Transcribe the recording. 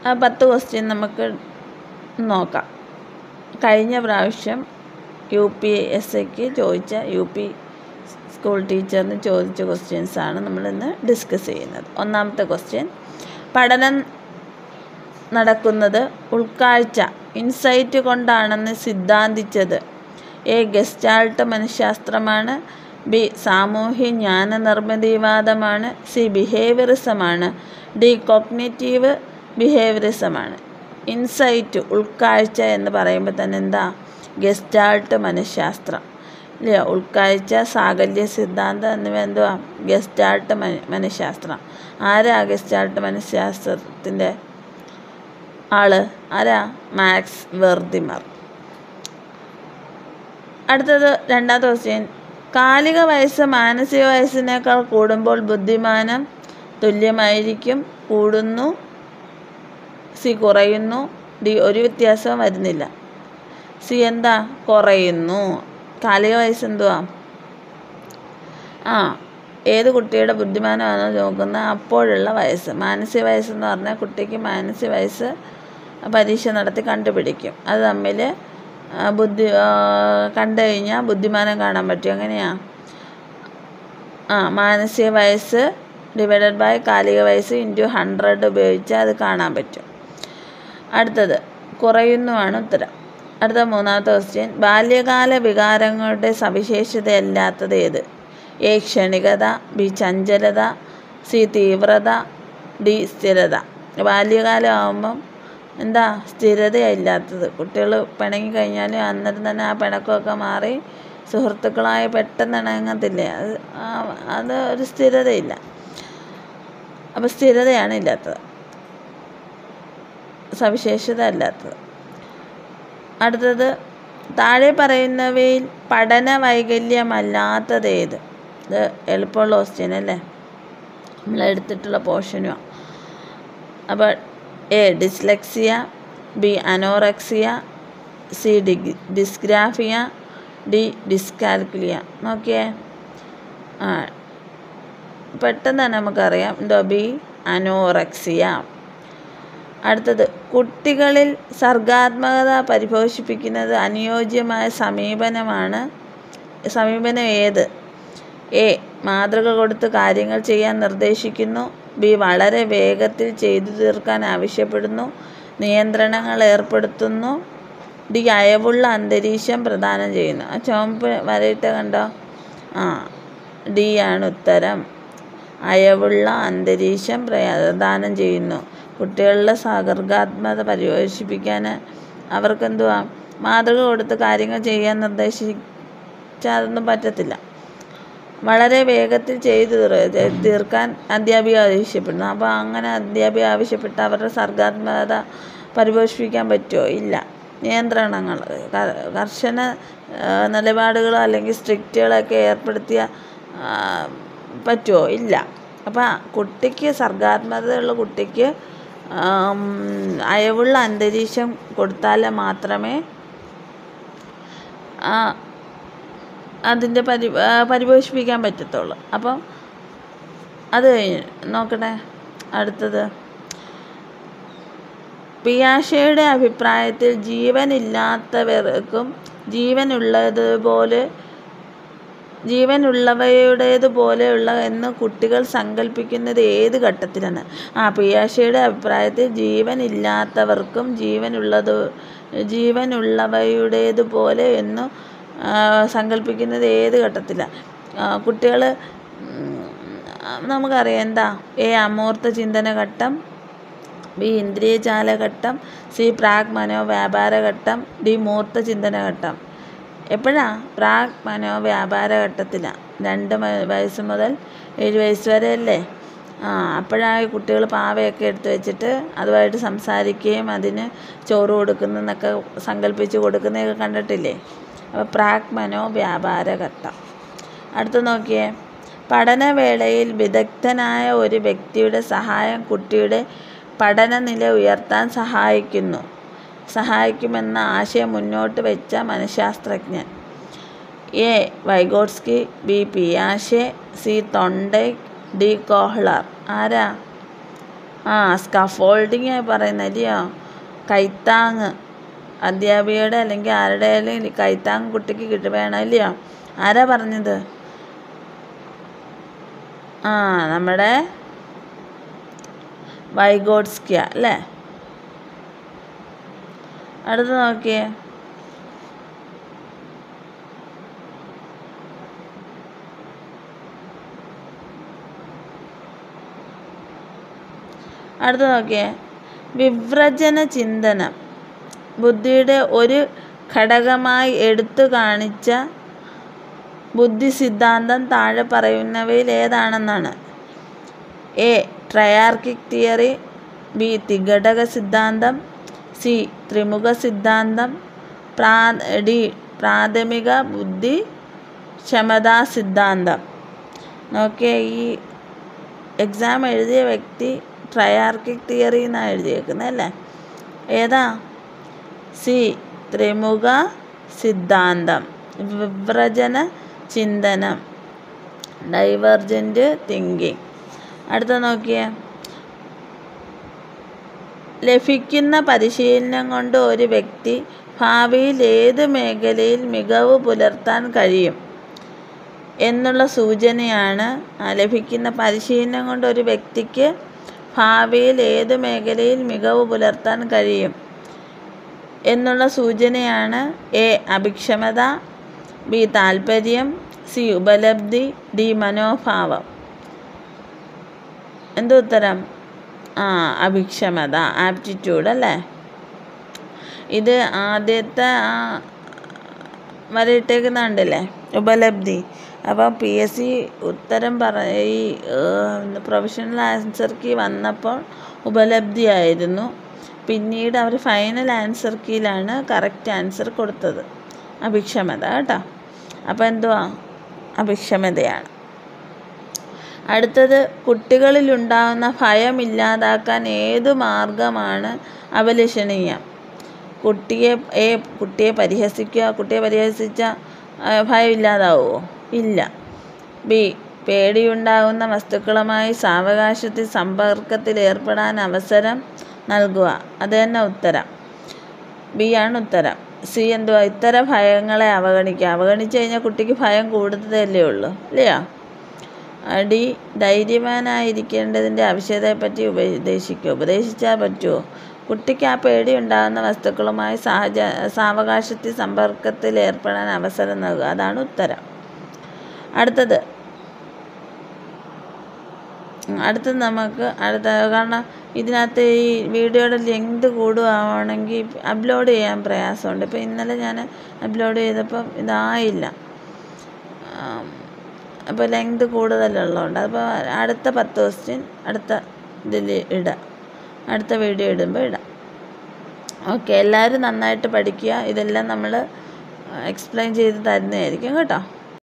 ആ പത്ത് ക്വസ്റ്റ്യൻ നമുക്ക് നോക്കാം കഴിഞ്ഞ പ്രാവശ്യം യു പി എസ് എക്ക് ചോദിച്ച യു പി സ്കൂൾ ടീച്ചറിന് ചോദിച്ച ക്വസ്റ്റ്യൻസാണ് നമ്മളിന്ന് ഡിസ്കസ് ചെയ്യുന്നത് ഒന്നാമത്തെ ക്വസ്റ്റ്യൻ പഠനം നടക്കുന്നത് ഉൾക്കാഴ്ച ഇൻസൈറ്റ് കൊണ്ടാണെന്ന് സിദ്ധാന്തിച്ചത് എ ഗസ്റ്റാൾട്ട് മനഃശാസ്ത്രമാണ് ബി സാമൂഹ്യ ജ്ഞാന നിർമ്മിതിവാദമാണ് സി ബിഹേവിയറിസമാണ് ഡി കോഗ്നേറ്റീവ് ബിഹേവിയറിസമാണ് ഇൻസൈറ്റ് ഉൾക്കാഴ്ച എന്ന് പറയുമ്പോൾ തന്നെ എന്താ ഗസ്റ്റാൾട്ട് മനഃശാസ്ത്രം ഇല്ല ഉൾക്കാഴ്ച സാകല്യ സിദ്ധാന്തം എന്നിവ എന്തുവാ ഗസ്റ്റാൾട്ട് മന മനഃശാസ്ത്രം ആരാ ഗസ്റ്റാൾട്ട് മനഃശാസ്ത്രത്തിൻ്റെ ആള് ആരാ മാക്സ് വെർദിമർ അടുത്തത് രണ്ടാമത്തെ ക്വസ്റ്റ്യൻ കാലിക വയസ്സ് മാനസിക വയസ്സിനേക്കാൾ കൂടുമ്പോൾ ബുദ്ധിമാനം തുല്യമായിരിക്കും കൂടുന്നു സി കുറയുന്നു ഡി ഒരു വ്യത്യാസവും വരുന്നില്ല സി എന്താ കുറയുന്നു കാലിക വയസ്സ് എന്തുവാ ആ ഏത് കുട്ടിയുടെ ബുദ്ധിമാനമാണോ നോക്കുന്നത് അപ്പോഴുള്ള വയസ്സ് മാനസിക വയസ്സെന്ന് പറഞ്ഞാൽ കുട്ടിക്ക് മാനസിക വയസ്സ് പരീക്ഷ നടത്തി കണ്ടുപിടിക്കും അത് തമ്മിൽ ബുദ്ധി കണ്ടു കഴിഞ്ഞാൽ ബുദ്ധിമാനം കാണാൻ പറ്റും എങ്ങനെയാ ആ മാനസിക വയസ്സ് ഡിവൈഡഡ് ബൈ കാലിക വയസ്സ് ഇൻറ്റു ഹൺഡ്രഡ് ഉപയോഗിച്ചാൽ അത് കാണാൻ പറ്റും അടുത്തത് കുറയുന്നുമാണ് ഉത്തരം അടുത്ത മൂന്നാമത്തെ ക്വസ്റ്റ്യൻ ബാല്യകാല വികാരങ്ങളുടെ സവിശേഷതയല്ലാത്തത് ഏത് എ ക്ഷണികത ബി ചഞ്ചലത സി തീവ്രത ഡി സ്ഥിരത ബാല്യകാലം ആകുമ്പം എന്താ സ്ഥിരതയില്ലാത്തത് കുട്ടികൾ പിണങ്ങി കഴിഞ്ഞാൽ അന്നേരം തന്നെ ആ പിണക്കമൊക്കെ മാറി സുഹൃത്തുക്കളായി പെട്ടെന്ന് ഇണങ്ങത്തില്ലേ അത് അത് ഒരു സ്ഥിരതയില്ല അപ്പോൾ സ്ഥിരതയാണ് ഇല്ലാത്തത് സവിശേഷത അല്ലാത്തത് അടുത്തത് താഴെ പറയുന്നവയിൽ പഠന വൈകല്യമല്ലാത്തത് ഏത് ഇത് എളുപ്പമുള്ള ക്വസ്റ്റ്യൻ അല്ലേ നമ്മൾ എടുത്തിട്ടുള്ള പോർഷനുമാണ് അപ്പോൾ A dyslexia B anorexia C D dysgraphia D dyscalculia നോക്കിയേ ആ പെട്ടെന്ന് തന്നെ നമുക്കറിയാം എന്തോ ബി അനോറക്സിയ അടുത്തത് കുട്ടികളിൽ സർഗാത്മകത പരിപോഷിപ്പിക്കുന്നത് അനുയോജ്യമായ സമീപനമാണ് സമീപനം ഏത് എ മാതൃക കൊടുത്ത് കാര്യങ്ങൾ ചെയ്യാൻ നിർദ്ദേശിക്കുന്നു ബി വളരെ വേഗത്തിൽ ചെയ്തു തീർക്കാൻ ആവശ്യപ്പെടുന്നു നിയന്ത്രണങ്ങൾ ഏർപ്പെടുത്തുന്നു ഡി അയവുള്ള അന്തരീക്ഷം പ്രദാനം ചെയ്യുന്നു ആ ചുവപ്പ് വരയിട്ട് കണ്ടോ ആ ഡി ആണ് ഉത്തരം അയവുള്ള അന്തരീക്ഷം പ്രദാനം ചെയ്യുന്നു കുട്ടികളുടെ സർഗാത്മകത പരിപോഷിപ്പിക്കാൻ അവർക്കെന്തുവാ മാതൃക കൊടുത്ത് കാര്യങ്ങൾ ചെയ്യാൻ നിർദ്ദേശിച്ചാൽ അതൊന്നും പറ്റത്തില്ല വളരെ വേഗത്തിൽ ചെയ്തു തീർക്കാൻ അധ്യാപിക ആവശ്യപ്പെടുന്നു അപ്പോൾ അങ്ങനെ അധ്യാപിക ആവശ്യപ്പെട്ട് അവരുടെ സർഗാത്മകത പരിപോഷിപ്പിക്കാൻ പറ്റുമോ ഇല്ല നിയന്ത്രണങ്ങൾ കർശന നിലപാടുകളോ അല്ലെങ്കിൽ സ്ട്രിക്റ്റുകളൊക്കെ ഏർപ്പെടുത്തിയ പറ്റുമോ ഇല്ല അപ്പോൾ കുട്ടിക്ക് സർഗാത്മകതയുള്ള കുട്ടിക്ക് അയവുള്ള അന്തരീക്ഷം കൊടുത്താൽ മാത്രമേ അതിൻ്റെ പരി പരിപോഷിപ്പിക്കാൻ പറ്റത്തുള്ളൂ അപ്പം അത് കഴിഞ്ഞ് നോക്കട്ടെ അടുത്തത് പിയാഷയുടെ അഭിപ്രായത്തിൽ ജീവനില്ലാത്തവർക്കും ജീവനുള്ളതുപോലെ ജീവനുള്ളവയുടേതുപോലെയുള്ള എന്ന് കുട്ടികൾ സങ്കല്പിക്കുന്നത് ഏത് ഘട്ടത്തിലാണ് ആ പിയാഷയുടെ അഭിപ്രായത്തിൽ ജീവനില്ലാത്തവർക്കും ജീവനുള്ളത് ജീവനുള്ളവയുടേതുപോലെ എന്ന് സങ്കല്പിക്കുന്നത് ഏത് ഘട്ടത്തിലാണ് കുട്ടികൾ നമുക്കറിയാം എന്താ എ അമൂർത്ത ചിന്തന ഘട്ടം ബി ഇന്ദ്രിയജാല ഘട്ടം സി പ്രാഗ് മനോവ്യാപാര ഘട്ടം ഡി മൂർത്ത ചിന്തന ഘട്ടം എപ്പോഴാണ് പ്രാഗ് മനോവ്യാപാര ഘട്ടത്തിലാണ് രണ്ട് വയസ്സ് മുതൽ ഏഴ് വയസ്സ് വരെ അല്ലേ ആ അപ്പോഴാണ് കുട്ടികൾ പാവയൊക്കെ എടുത്ത് വെച്ചിട്ട് അതുമായിട്ട് സംസാരിക്കുകയും അതിന് ചോറ് കൊടുക്കുന്നതെന്നൊക്കെ സങ്കല്പിച്ച് കൊടുക്കുന്നതൊക്കെ കണ്ടിട്ടില്ലേ അപ്പോൾ പ്രാഗ് മനോവ്യാപാര ഘട്ടം അടുത്ത് നോക്കിയേ പഠനവേളയിൽ വിദഗ്ധനായ ഒരു വ്യക്തിയുടെ സഹായം കുട്ടിയുടെ പഠനനില ഉയർത്താൻ സഹായിക്കുന്നു സഹായിക്കുമെന്ന ആശയം മുന്നോട്ട് വെച്ച മനഃശാസ്ത്രജ്ഞൻ എ വൈഗോട്സ്കി ബി പിയാഷെ സി തൊണ്ടൈ ഡി കോഹ്ളർ ആരാ ആ സ്കഫോൾഡിങ് പറയുന്നത് അല്ലയോ കൈത്താങ് അധ്യാപികയുടെ അല്ലെങ്കിൽ ആരുടെയായാലും കൈത്താങ് കുട്ടിക്ക് കിട്ടി വേണം അല്ലയോ ആരാ പറഞ്ഞത് ആ നമ്മുടെ വൈഗോട്സ്കിയ അല്ലേ അടുത്ത് നോക്കിയേ അടുത്ത് നോക്കിയേ വിവ്രജന ചിന്തനം ബുദ്ധിയുടെ ഒരു ഘടകമായി എടുത്തു കാണിച്ച ബുദ്ധി സിദ്ധാന്തം താഴെ പറയുന്നവയിൽ ഏതാണെന്നാണ് എ ട്രയാർക്കിക് തിയറി ബി ത്രിഘടക സിദ്ധാന്തം സി ത്രിമുഖ സിദ്ധാന്തം പ്രാ ഡി പ്രാഥമിക ബുദ്ധി ക്ഷമതാ സിദ്ധാന്തം നോക്കിയേ ഈ എക്സാം എഴുതിയ വ്യക്തി ട്രയാർക്കിക് തിയറി എന്നാണ് എഴുതിയേക്കുന്നത് അല്ലേ ഏതാ സി ത്രിമുഖ സിദ്ധാന്തം വിവ്രജന ചിന്തനം ഡൈവർജൻ്റ് തിങ്കിങ് അടുത്ത നോക്കിയേ ലഭിക്കുന്ന പരിശീലനം കൊണ്ട് ഒരു വ്യക്തി ഭാവിയിൽ ഏത് മേഖലയിൽ മികവ് പുലർത്താൻ കഴിയും എന്നുള്ള സൂചനയാണ് ആ ലഭിക്കുന്ന പരിശീലനം കൊണ്ട് ഒരു വ്യക്തിക്ക് ഭാവിയിൽ ഏത് മേഖലയിൽ മികവ് പുലർത്താൻ കഴിയും എന്നുള്ള സൂചനയാണ് എ അഭിക്ഷമത ബി താല്പര്യം സി ഉപലബ്ധി ഡി മനോഭാവം എന്ത് ഉത്തരം ആ അഭിക്ഷമത ആപ്റ്റിറ്റ്യൂഡ് അല്ലേ ഇത് ആദ്യത്തെ ആ വരയിട്ടേക്കുന്ന കണ്ടില്ലേ ഉപലബ്ധി അപ്പോൾ പി എസ് സി ഉത്തരം പറ ഈ പ്രൊഫഷണൽ ആൻസർ കീ വന്നപ്പോൾ ഉപലബ്ധിയായിരുന്നു പിന്നീട് അവർ ഫൈനൽ ആൻസർ കീയിലാണ് കറക്റ്റ് ആൻസർ കൊടുത്തത് അഭിക്ഷമത കേട്ടോ അപ്പോൾ എന്തുവാ അഭിക്ഷമതയാണ് അടുത്തത് കുട്ടികളിലുണ്ടാകുന്ന ഭയം ഇല്ലാതാക്കാൻ ഏതു മാർഗമാണ് അഭിലഷണീയം കുട്ടിയെ എ കുട്ടിയെ പരിഹസിക്കുക കുട്ടിയെ പരിഹസിച്ച ഭയം ഇല്ലാതാവുമോ ഇല്ല ബി പേടിയുണ്ടാകുന്ന വസ്തുക്കളുമായി സാവകാശത്തിൽ സമ്പർക്കത്തിൽ ഏർപ്പെടാൻ അവസരം നൽകുക അത് തന്നെ ഉത്തരം ബി ആണ് ഉത്തരം സി എന്തുവാ ഇത്തരം ഭയങ്ങളെ അവഗണിക്കുക അവഗണിച്ച് കഴിഞ്ഞാൽ കുട്ടിക്ക് ഭയം കൂടുതലല്ലേ ഉള്ളൂ അല്ലയോ ഡി ധൈര്യവാനായിരിക്കേണ്ടതിൻ്റെ ആവശ്യകതയെപ്പറ്റി ഉപദേശിക്കുക ഉപദേശിച്ചാൽ പറ്റുമോ കുട്ടിക്ക് ആ പേടി ഉണ്ടാകുന്ന വസ്തുക്കളുമായി സഹജ സാവകാശത്തിൽ സമ്പർക്കത്തിൽ ഏർപ്പെടാൻ അവസരം നൽകുക അതാണ് ഉത്തരം അടുത്തത് അടുത്തത് നമുക്ക് അടുത്ത കാരണം ഇതിനകത്ത് ഈ വീഡിയോയുടെ ലെങ്ത് കൂടുകയാണെങ്കിൽ അപ്ലോഡ് ചെയ്യാൻ പ്രയാസമുണ്ട് ഇപ്പോൾ ഇന്നലെ ഞാൻ അപ്ലോഡ് ചെയ്തപ്പം ഇതായില്ല അപ്പോൾ ലെങ്ത് കൂടുതലുള്ളതുകൊണ്ട് അപ്പോൾ അടുത്ത പത്ത് ക്വസ്റ്റ്യൻ അടുത്ത ഇതിൽ ഇടാം അടുത്ത വീഡിയോ ഇടുമ്പോൾ ഇടാം ഓക്കെ എല്ലാവരും നന്നായിട്ട് പഠിക്കുക ഇതെല്ലാം നമ്മൾ എക്സ്പ്ലെയിൻ ചെയ്ത് തരുന്നതായിരിക്കും കേട്ടോ